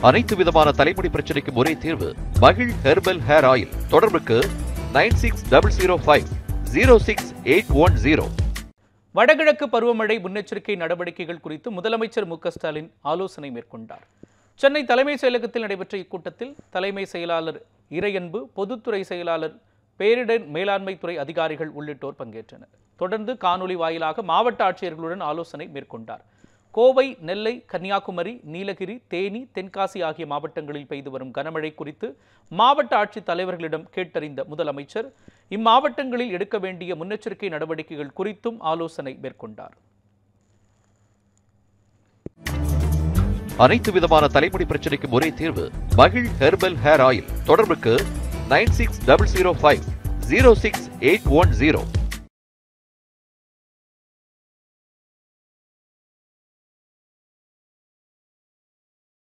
அனைத்து விதமான தலைமுடி பிரச்சனைக்கும் ஒரே தீர்வு மகிழ் ஹெர்பல் ஹேர் ஆயில் தொடர்புக்கு nine six double zero five zero six eight one zero வடகிழக்கு பருவமழை முன்னெச்சரிக்கை நடவடிக்கைகள் குறித்து முதலமைச்சர் மு க ஸ்டாலின் ஆலோசனை மேற்கொண்டார் சென்னை தலைமைச் செயலகத்தில் நடைபெற்ற இக்கூட்டத்தில் தலைமை செயலாளர் இறையன்பு பொதுத்துறை செயலாளர் பேரிடர் மேலாண்மை துறை அதிகாரிகள் உள்ளிட்டோர் பங்கேற்றனர் தொடர்ந்து காணொலி வாயிலாக மாவட்ட ஆட்சியர்களுடன் ஆலோசனை மேற்கொண்டார் கோவை நெல்லை கன்னியாகுமரி நீலகிரி தேனி தென்காசி ஆகிய மாவட்டங்களில் பெய்து வரும் கனமழை குறித்து மாவட்ட ஆட்சித் தலைவர்களிடம் கேட்டறிந்த முதலமைச்சர் இம்மாவட்டங்களில் எடுக்க வேண்டிய முன்னெச்சரிக்கை நடவடிக்கைகள் குறித்தும் ஆலோசனை மேற்கொண்டார் அனைத்து விதமான தலைமுடி பிரச்சனைக்கும் ஒரே தீர்வு மகிழ் ஹெர்பல் ஹேர் ஆயில் தொடர்புக்கு nine six double zero five zero six eight one zero